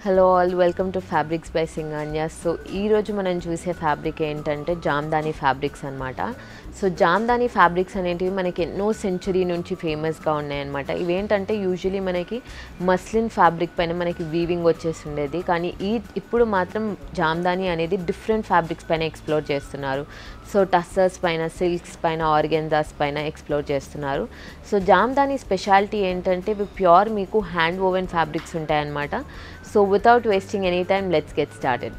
hello all welcome to fabrics by Singhania so ఈరోజు మనం చూసే ఫ్యాబ్రిక్ ఏంటంటే జామ్దాని ఫ్యాబ్రిక్స్ అనమాట సో జామ్దాని ఫ్యాబ్రిక్స్ అనేటివి మనకి ఎన్నో సెంచురీ నుంచి ఫేమస్గా ఉన్నాయన్నమాట ఇవేంటంటే యూజువలీ మనకి మస్లిన్ ఫ్యాబ్రిక్ పైన మనకి వీవింగ్ వచ్చేసి ఉండేది కానీ ఈ ఇప్పుడు మాత్రం జామ్దాని అనేది డిఫరెంట్ ఫ్యాబ్రిక్స్ పైన ఎక్స్ప్లోర్ చేస్తున్నారు సో టస్సర్స్ పైన సిల్క్స్ పైన ఆర్గెన్జాస్ పైన ఎక్స్ప్లోర్ చేస్తున్నారు సో జామ్దాని స్పెషాలిటీ ఏంటంటే ఇవి ప్యూర్ మీకు హ్యాండ్ ఓవెన్ ఫ్యాబ్రిక్స్ ఉంటాయన్నమాట so without wasting any time let's get started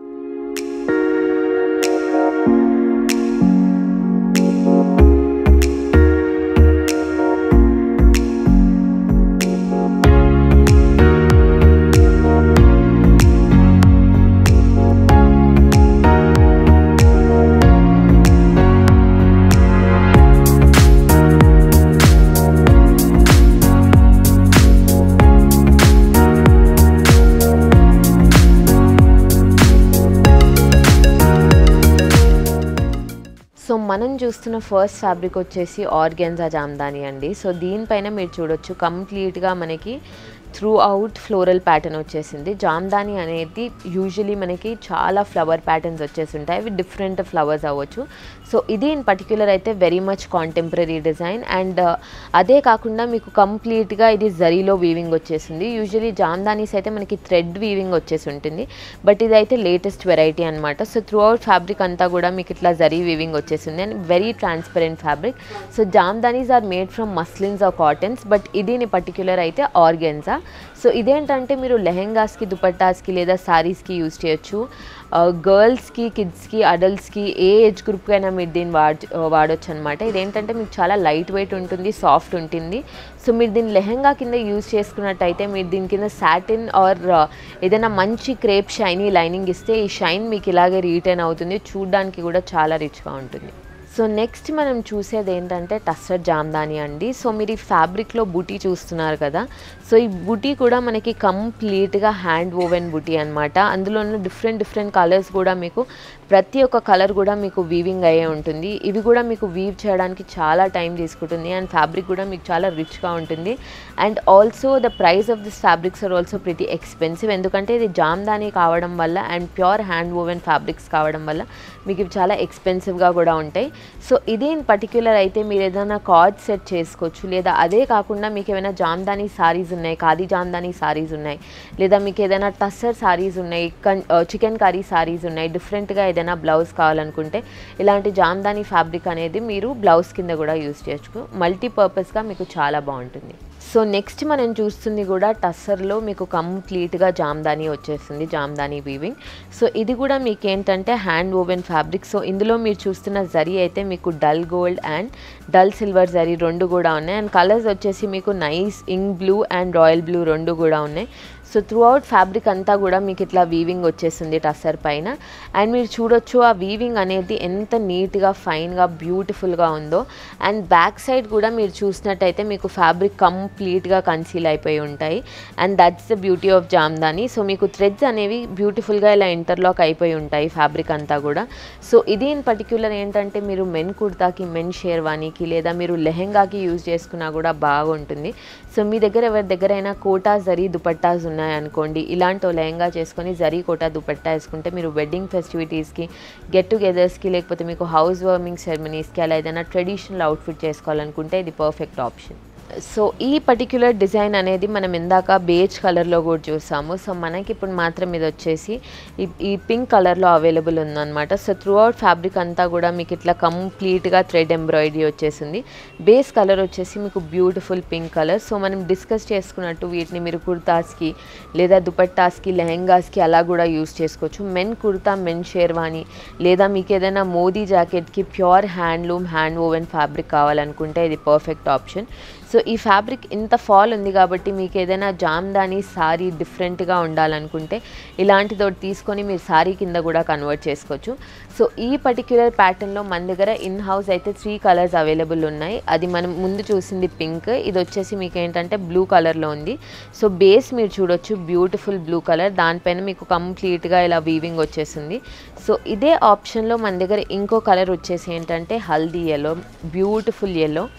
so మనం చూస్తున్న ఫస్ట్ ఫ్యాబ్రిక్ వచ్చేసి ఆర్గెన్జా జామ్దాని అండి సో దీనిపైన మీరు చూడొచ్చు కంప్లీట్గా మనకి త్రూ అవుట్ ఫ్లోరల్ ప్యాటర్న్ వచ్చేసింది జామ్దాని అనేది యూజువలీ మనకి చాలా ఫ్లవర్ ప్యాటర్న్స్ వచ్చేసి ఉంటాయి అవి డిఫరెంట్ ఫ్లవర్స్ అవ్వచ్చు సో ఇది ఇన్ పర్టిక్యులర్ అయితే very much contemporary design and అదే కాకుండా మీకు కంప్లీట్గా ఇది జరీలో వీవింగ్ వచ్చేసింది యూజువలీ జామ్దానీస్ అయితే మనకి థ్రెడ్ వీవింగ్ వచ్చేసి ఉంటుంది బట్ ఇది అయితే లేటెస్ట్ వెరైటీ అనమాట సో త్రూ అవుట్ ఫ్యాబ్రిక్ అంతా కూడా మీకు ఇట్లా జరీ వీవింగ్ వచ్చేసింది and very transparent fabric so Jamdanis are made from muslins or cottons but ఇది ఇన్ పర్టిక్యులర్ అయితే ఆర్గెన్జా సో ఇదేంటంటే మీరు లెహెంగాస్కి దుపట్టాస్కి లేదా శారీస్కి యూజ్ చేయొచ్చు గర్ల్స్కి కిడ్స్కి అడల్ట్స్కి ఏ ఏజ్ గ్రూప్కి అయినా మీరు దీన్ని వాడ వాడచ్చు అనమాట ఇదేంటంటే మీకు చాలా లైట్ వెయిట్ ఉంటుంది సాఫ్ట్ ఉంటుంది సో మీరు దీన్ని లెహెంగా కింద యూజ్ చేసుకున్నట్టయితే మీరు దీని కింద సాటిన్ ఆర్ ఏదైనా మంచి క్రేప్ షైనీ లైనింగ్ ఇస్తే ఈ షైన్ మీకు ఇలాగే రీటైన్ అవుతుంది చూడడానికి కూడా చాలా రిచ్గా ఉంటుంది సో నెక్స్ట్ మనం చూసేది ఏంటంటే టస్టర్ జామ్దాని అండి సో మీరు ఈ ఫ్యాబ్రిక్లో బుటీ చూస్తున్నారు కదా సో ఈ బుటీ కూడా మనకి కంప్లీట్గా హ్యాండ్ ఓవెన్ బుటీ అనమాట అందులో ఉన్న డిఫరెంట్ డిఫరెంట్ కలర్స్ కూడా మీకు ప్రతి ఒక్క కలర్ కూడా మీకు వీవింగ్ అయ్యే ఉంటుంది ఇవి కూడా మీకు వీవ్ చేయడానికి చాలా టైం తీసుకుంటుంది అండ్ ఫ్యాబ్రిక్ కూడా మీకు చాలా రిచ్గా ఉంటుంది and also the price of this fabrics are also pretty expensive ఎందుకంటే ఇది జామ్దాని కావడం వల్ల and pure hand woven fabrics కావడం వల్ల మీకు ఇవి చాలా ఎక్స్పెన్సివ్గా కూడా ఉంటాయి సో ఇది ఇన్ పర్టిక్యులర్ అయితే మీరు ఏదైనా కార్డ్ సెట్ చేసుకోవచ్చు లేదా అదే కాకుండా మీకు ఏమైనా జామ్దాని సారీస్ ఉన్నాయి ఖాదీ జామ్దాని సారీస్ ఉన్నాయి లేదా మీకు ఏదైనా టస్సర్ సారీస్ ఉన్నాయి చికెన్ కర్రీ సారీస్ ఉన్నాయి డిఫరెంట్గా ఏదైనా బ్లౌజ్ కావాలనుకుంటే ఇలాంటి జామ్దాని ఫ్యాబ్రిక్ అనేది మీరు బ్లౌజ్ కింద కూడా యూస్ చేయొచ్చు మల్టీపర్పస్గా మీకు చాలా బాగుంటుంది సో నెక్స్ట్ మనం చూస్తుంది కూడా టస్సర్లో మీకు కంప్లీట్గా జామ్దాని వచ్చేస్తుంది జామ్దాని వీవింగ్ సో ఇది కూడా మీకు ఏంటంటే హ్యాండ్ ఓవెన్ ఫ్యాబ్రిక్ సో ఇందులో మీరు చూస్తున్న జరీ అయితే మీకు dull gold and dull silver zari రెండు కూడా ఉన్నాయి అండ్ కలర్స్ వచ్చేసి మీకు nice ink blue and royal blue రెండు కూడా ఉన్నాయి సో త్రూ అవుట్ ఫ్యాబ్రిక్ అంతా కూడా మీకు ఇట్లా వీవింగ్ వచ్చేస్తుంది టస్సర్ పైన అండ్ మీరు చూడొచ్చు ఆ వీవింగ్ అనేది ఎంత నీట్గా ఫైన్గా బ్యూటిఫుల్గా ఉందో అండ్ బ్యాక్ సైడ్ కూడా మీరు చూసినట్టయితే మీకు ఫ్యాబ్రిక్ కంప్లీట్గా కన్సీల్ అయిపోయి ఉంటాయి and that's the beauty of Jamdani so మీకు థ్రెడ్స్ అనేవి బ్యూటిఫుల్గా ఇలా ఇంటర్లాక్ అయిపోయి ఉంటాయి ఫ్యాబ్రిక్ అంతా కూడా సో ఇది ఇన్ పర్టిక్యులర్ ఏంటంటే మీరు మెన్ కుర్తాకి మెన్ షేర్వానీకి లేదా మీరు లెహెంగాకి యూజ్ చేసుకున్నా కూడా బాగుంటుంది సో మీ దగ్గర ఎవరి దగ్గరైనా కోటా జరీ దుపట్టాస్ ఉన్నాయనుకోండి ఇలాంటి లెహంగా చేసుకొని జరీ కోటా దుపట్టా వేసుకుంటే మీరు వెడ్డింగ్ ఫెస్టివిటీస్కి గెట్ టుగెదర్స్కి లేకపోతే మీకు హౌస్ వార్మింగ్ సెరమనీస్కి అలా ఏదైనా ట్రెడిషనల్ అవుట్ఫిట్ చేసుకోవాలనుకుంటే ఇది పర్ఫెక్ట్ ఆప్షన్ సో ఈ పర్టిక్యులర్ డిజైన్ అనేది మనం ఇందాక బేజ్ కలర్లో కూడా చూసాము సో మనకి ఇప్పుడు మాత్రం ఇది వచ్చేసి ఈ ఈ పింక్ కలర్లో అవైలబుల్ ఉందన్నమాట సో త్రూ అవుట్ ఫ్యాబ్రిక్ అంతా కూడా మీకు ఇట్లా కంప్లీట్గా థ్రెడ్ ఎంబ్రాయిడరీ వచ్చేసింది బేస్ కలర్ వచ్చేసి మీకు బ్యూటిఫుల్ పింక్ కలర్ సో మనం డిస్కస్ చేసుకున్నట్టు వీటిని మీరు కుర్తాస్కి లేదా దుపట్టాస్కి లెహెంగాస్కి అలా కూడా యూస్ చేసుకోవచ్చు మెన్ కుర్తా మెన్ షేర్వానీ లేదా మీకు ఏదైనా మోదీ జాకెట్కి pure handloom hand woven fabric కావాలనుకుంటే ఇది పర్ఫెక్ట్ ఆప్షన్ సో ఈ ఫ్యాబ్రిక్ ఇంత ఫాల్ ఉంది కాబట్టి మీకు ఏదైనా జామ్దాని సారీ డిఫరెంట్గా ఉండాలనుకుంటే ఇలాంటిది ఒకటి తీసుకొని మీరు సారీ కింద కూడా కన్వర్ట్ చేసుకోవచ్చు సో ఈ పర్టిక్యులర్ ప్యాటర్న్లో మన దగ్గర ఇన్ హౌస్ అయితే త్రీ కలర్స్ అవైలబుల్ ఉన్నాయి అది మనం ముందు చూసింది పింక్ ఇది వచ్చేసి మీకు ఏంటంటే బ్లూ కలర్లో ఉంది సో బేస్ మీరు చూడొచ్చు బ్యూటిఫుల్ బ్లూ కలర్ దానిపైన మీకు కంప్లీట్గా ఇలా వీవింగ్ వచ్చేసింది సో ఇదే ఆప్షన్లో మన దగ్గర ఇంకో కలర్ వచ్చేసి ఏంటంటే హల్దీ ఎల్లో బ్యూటిఫుల్ ఎల్లో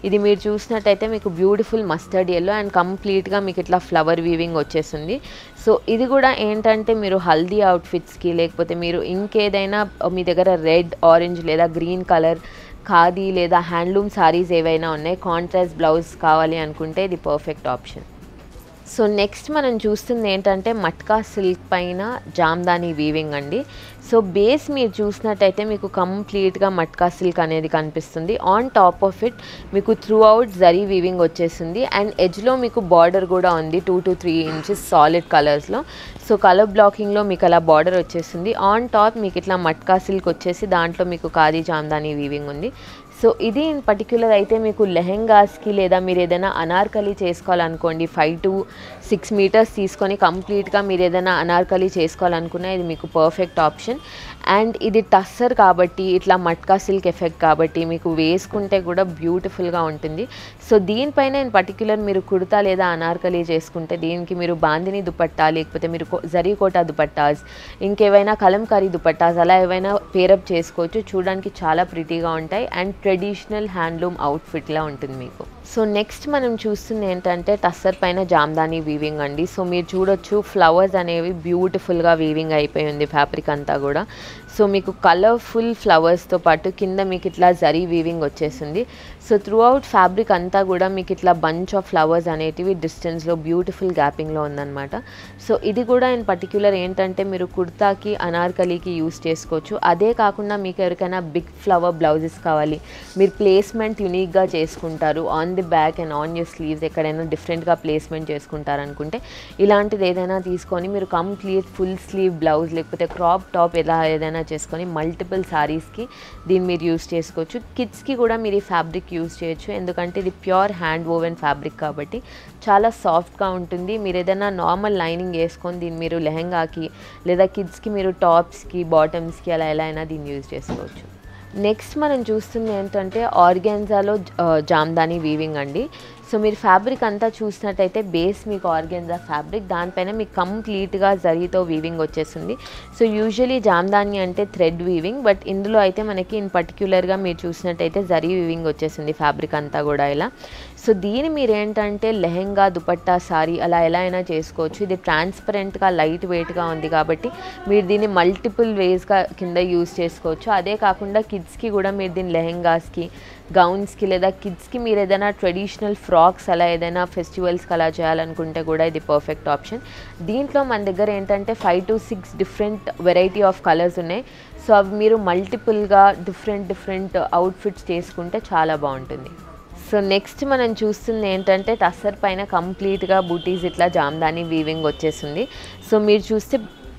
ఇది మీరు చూసినట్టయితే మీకు బ్యూటిఫుల్ మస్టర్డ్ ఎల్లో అండ్ కంప్లీట్గా మీకు ఇట్లా ఫ్లవర్ వీవింగ్ వచ్చేస్తుంది సో ఇది కూడా ఏంటంటే మీరు హల్దీ అవుట్ఫిట్స్కి లేకపోతే మీరు ఇంకేదైనా మీ దగ్గర రెడ్ ఆరెంజ్ లేదా గ్రీన్ కలర్ ఖాదీ లేదా హ్యాండ్లూమ్ సారీస్ ఏవైనా ఉన్నాయి కాంట్రాస్ట్ బ్లౌజ్ కావాలి అనుకుంటే ఇది పర్ఫెక్ట్ ఆప్షన్ సో నెక్స్ట్ మనం చూస్తుంది ఏంటంటే మట్కా సిల్క్ పైన జామ్దాని వీవింగ్ అండి సో బేస్ మీరు చూసినట్టయితే మీకు కంప్లీట్గా మట్కా సిల్క్ అనేది కనిపిస్తుంది ఆన్ టాప్ ఆఫ్ ఇట్ మీకు త్రూ అవుట్ జరీ వీవింగ్ వచ్చేసింది అండ్ ఎడ్జ్లో మీకు బార్డర్ కూడా ఉంది two to three inches solid కలర్స్లో సో కలర్ బ్లాకింగ్లో మీకు అలా బార్డర్ వచ్చేసింది ఆన్ టాప్ మీకు ఇట్లా మట్కా సిల్క్ వచ్చేసి దాంట్లో మీకు ఖాదీ జామ్దాని వీవింగ్ ఉంది సో ఇది ఇన్ పర్టిక్యులర్ అయితే మీకు లెహెంగాస్కి లేదా మీరు ఏదైనా అనార్కలి చేసుకోవాలనుకోండి ఫైవ్ టు సిక్స్ మీటర్స్ తీసుకొని కంప్లీట్గా మీరు ఏదైనా అనార్కలి చేసుకోవాలనుకున్నా ఇది మీకు పర్ఫెక్ట్ ఆప్షన్ అండ్ ఇది టస్సర్ కాబట్టి ఇట్లా మట్కా సిల్క్ ఎఫెక్ట్ కాబట్టి మీకు వేసుకుంటే కూడా బ్యూటిఫుల్గా ఉంటుంది సో దీనిపైన ఇన్ పర్టిక్యులర్ మీరు కుర్తా లేదా అనార్కలి చేసుకుంటే దీనికి మీరు బాందిని దుపట్టా లేకపోతే మీరు కో- జరీ కోటా దుపట్టాస్ ఇంకేవైనా కలంకారీ దుపట్టాస్ అలా ఏవైనా పేరప్ చేసుకోవచ్చు చూడడానికి చాలా ప్రిటీగా ఉంటాయి అండ్ ట్రెడిషనల్ హ్యాండ్లూమ్ అవుట్ఫిట్లా ఉంటుంది మీకు సో నెక్స్ట్ మనం చూస్తుంది ఏంటంటే టస్సర్ పైన జామ్దాని వీవింగ్ అండి సో మీరు చూడొచ్చు ఫ్లవర్స్ అనేవి బ్యూటిఫుల్గా వీవింగ్ అయిపోయి ఉంది ఫ్యాబ్రిక్ అంతా కూడా సో మీకు కలర్ఫుల్ ఫ్లవర్స్తో పాటు కింద మీకు ఇట్లా జరీ వీవింగ్ వచ్చేసింది సో త్రూ అవుట్ ఫ్యాబ్రిక్ అంతా కూడా మీకు ఇట్లా బంచ్ ఆఫ్ ఫ్లవర్స్ అనేటివి డిస్టెన్స్లో బ్యూటిఫుల్ గ్యాపింగ్లో ఉందన్నమాట సో ఇది కూడా ఇన్ పర్టిక్యులర్ ఏంటంటే మీరు కుర్తాకి అనార్కలికి యూస్ చేసుకోవచ్చు అదే కాకుండా మీకు ఎవరికైనా బిగ్ ఫ్లవర్ బ్లౌజెస్ కావాలి మీరు ప్లేస్మెంట్ యునిక్గా చేసుకుంటారు on the back and on your sleeves ఎక్కడైనా డిఫరెంట్గా ప్లేస్మెంట్ చేసుకుంటారనుకుంటే ఇలాంటిది ఏదైనా తీసుకొని మీరు కంప్లీట్ ఫుల్ స్లీవ్ బ్లౌజ్ లేకపోతే క్రాప్ టాప్ ఎలా ఏదైనా చేసుకొని మల్టిపుల్ సారీస్కి దీన్ని మీరు యూస్ చేసుకోవచ్చు కిడ్స్కి కూడా మీరు ఈ ఫ్యాబ్రిక్ యూస్ చేయొచ్చు ఎందుకంటే ఇది ప్యూర్ హ్యాండ్ ఓవెన్ ఫ్యాబ్రిక్ కాబట్టి చాలా సాఫ్ట్గా ఉంటుంది మీరు ఏదైనా నార్మల్ లైనింగ్ వేసుకొని దీన్ని మీరు లెహంగాకి లేదా కిడ్స్కి మీరు టాప్స్కి బాటమ్స్కి అలా ఎలా అయినా దీన్ని యూజ్ చేసుకోవచ్చు నెక్స్ట్ మనం చూస్తుంది ఏంటంటే ఆర్గాన్జాలో జామ్దాని వీవింగ్ అండి సో మీరు ఫ్యాబ్రిక్ అంతా చూసినట్టయితే బేస్ మీకు ఆర్గెన్జా ఫ్యాబ్రిక్ దానిపైన మీకు కంప్లీట్గా జరీతో వీవింగ్ వచ్చేస్తుంది సో యూజువలీ జామ్దాని అంటే థ్రెడ్ వీవింగ్ బట్ ఇందులో అయితే మనకి ఇన్ పర్టిక్యులర్గా మీరు చూసినట్టయితే జరీ వీవింగ్ వచ్చేసింది ఫ్యాబ్రిక్ అంతా కూడా ఇలా సో దీని మీరు ఏంటంటే లెహెంగా దుపట్టా సారీ అలా ఎలా అయినా చేసుకోవచ్చు ఇది ట్రాన్స్పరెంట్గా లైట్ వెయిట్గా ఉంది కాబట్టి మీరు దీన్ని మల్టిపుల్ వేస్గా కింద యూస్ చేసుకోవచ్చు అదే కాకుండా కిడ్స్కి కూడా మీరు దీన్ని లెహెంగాస్కి గౌన్స్కి లేదా కిడ్స్కి మీరు ఏదైనా ట్రెడిషనల్ ఫ్రాక్స్ అలా ఏదైనా ఫెస్టివల్స్కి అలా చేయాలనుకుంటే కూడా ఇది పర్ఫెక్ట్ ఆప్షన్ దీంట్లో మన దగ్గర ఏంటంటే five to six different variety of colours ఉన్నాయి సో అవి మీరు మల్టిపుల్గా డిఫరెంట్ డిఫరెంట్ అవుట్ఫిట్స్ చేసుకుంటే చాలా బాగుంటుంది సో నెక్స్ట్ మనం చూస్తుంది ఏంటంటే టస్సర్ పైన కంప్లీట్గా బూటీస్ ఇట్లా జామ్దాని వీవింగ్ వచ్చేసింది సో మీరు చూస్తే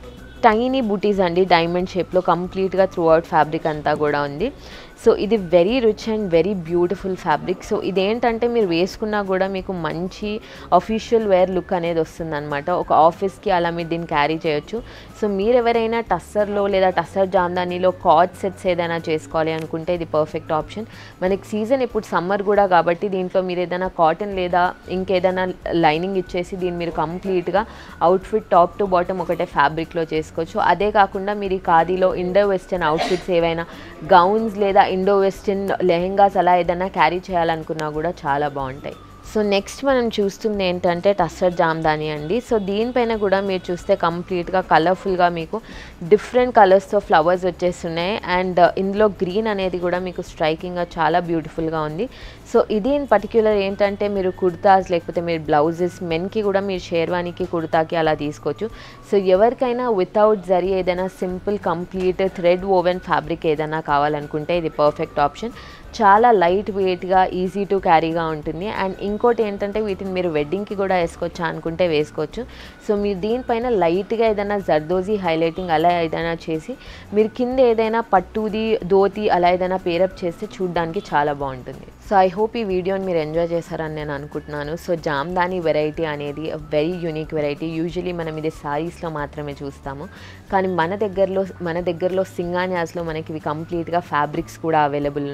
టైనీ బూటీస్ అండి డైమండ్ షేప్లో కంప్లీట్గా త్రూ అవుట్ ఫ్యాబ్రిక్ అంతా కూడా ఉంది సో ఇది very rich and very beautiful fabric so ఇదేంటంటే మీరు వేసుకున్నా కూడా మీకు మంచి అఫీషియల్ వేర్ లుక్ అనేది వస్తుందన్నమాట ఒక ఆఫీస్కి అలా మీరు దీన్ని క్యారీ చేయొచ్చు సో మీరు ఎవరైనా టస్సర్లో లేదా టస్సర్ జామ్దానీలో కాట్ సెట్స్ ఏదైనా చేసుకోవాలి అనుకుంటే ఇది పర్ఫెక్ట్ ఆప్షన్ మనకి సీజన్ ఇప్పుడు సమ్మర్ కూడా కాబట్టి దీంట్లో మీరు ఏదైనా కాటన్ లేదా ఇంకేదైనా లైనింగ్ ఇచ్చేసి దీన్ని మీరు కంప్లీట్గా అవుట్ఫిట్ టాప్ టు బాటమ్ ఒకటే ఫ్యాబ్రిక్లో చేసుకోవచ్చు అదే కాకుండా మీరు ఈ ఖాదీలో ఇండో వెస్టర్న్ అవుట్ఫిట్స్ ఏవైనా గౌన్స్ లేదా ఇండో వెస్టర్న్ లెహెంగాస్ అలా ఏదైనా క్యారీ చేయాలనుకున్నా కూడా చాలా బాగుంటాయి సో నెక్స్ట్ మనం చూస్తుంది ఏంటంటే టస్సర్ జామ్దాని అండి సో దీనిపైన కూడా మీరు చూస్తే కంప్లీట్గా కలర్ఫుల్గా మీకు డిఫరెంట్ కలర్స్తో ఫ్లవర్స్ వచ్చేస్తున్నాయి అండ్ ఇందులో గ్రీన్ అనేది కూడా మీకు స్ట్రైకింగ్గా చాలా బ్యూటిఫుల్గా ఉంది సో ఇది ఇన్ పర్టిక్యులర్ ఏంటంటే మీరు కుర్తాస్ లేకపోతే మీరు బ్లౌజెస్ మెన్కి కూడా మీరు షేర్వానికి కుర్తాకి అలా తీసుకోవచ్చు సో ఎవరికైనా వితౌట్ జరీ ఏదైనా simple complete thread woven fabric ఏదైనా కావాలనుకుంటే ఇది పర్ఫెక్ట్ ఆప్షన్ చాలా లైట్ వెయిట్గా ఈజీ టు క్యారీగా ఉంటుంది అండ్ ఇంకోటి ఏంటంటే వీటిని మీరు వెడ్డింగ్కి కూడా వేసుకోవచ్చా అనుకుంటే వేసుకోవచ్చు సో మీరు దీనిపైన లైట్గా ఏదైనా జర్దోజీ హైలైటింగ్ అలా ఏదైనా చేసి మీరు కింద ఏదైనా పట్టుది ధోతి అలా ఏదైనా పేరప్ చేస్తే చూడడానికి చాలా బాగుంటుంది సో ఐ హోప్ ఈ వీడియోని మీరు ఎంజాయ్ చేశారని నేను అనుకుంటున్నాను సో జామ్దాని వెరైటీ అనేది వెరీ యూనిక్ వెరైటీ యూజువలీ మనం ఇది సారీస్లో మాత్రమే చూస్తాము కానీ మన దగ్గరలో మన దగ్గరలో సింగాన్యాస్లో మనకి ఇవి కంప్లీట్గా ఫ్యాబ్రిక్స్ కూడా అవైలబుల్ ఉన్నాయి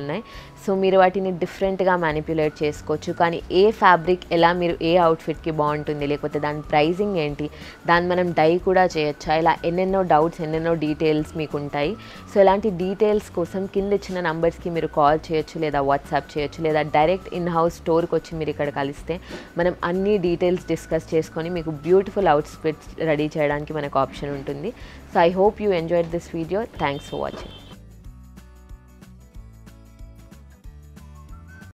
సో మీరు వాటిని డిఫరెంట్గా మ్యానిపులేట్ చేసుకోవచ్చు కానీ ఏ ఫ్యాబ్రిక్ ఎలా మీరు ఏ అవుట్ఫిట్కి బాగుంటుంది లేకపోతే దాని ప్రైజింగ్ ఏంటి దాన్ని మనం డై కూడా చేయొచ్చా ఇలా ఎన్నెన్నో డౌట్స్ ఎన్నెన్నో డీటెయిల్స్ మీకు ఉంటాయి సో ఇలాంటి డీటెయిల్స్ కోసం కింద ఇచ్చిన నంబర్స్కి మీరు కాల్ చేయొచ్చు లేదా వాట్సాప్ చేయొచ్చు లేదా డైరెక్ట్ ఇన్ హౌస్ స్టోర్కి వచ్చి మీరు ఇక్కడ కలిస్తే మనం అన్ని డీటెయిల్స్ డిస్కస్ చేసుకొని మీకు బ్యూటిఫుల్ అవుట్ఫిట్స్ రెడీ చేయడానికి మనకు ఆప్షన్ ఉంటుంది so I hope you enjoyed this video thanks for watching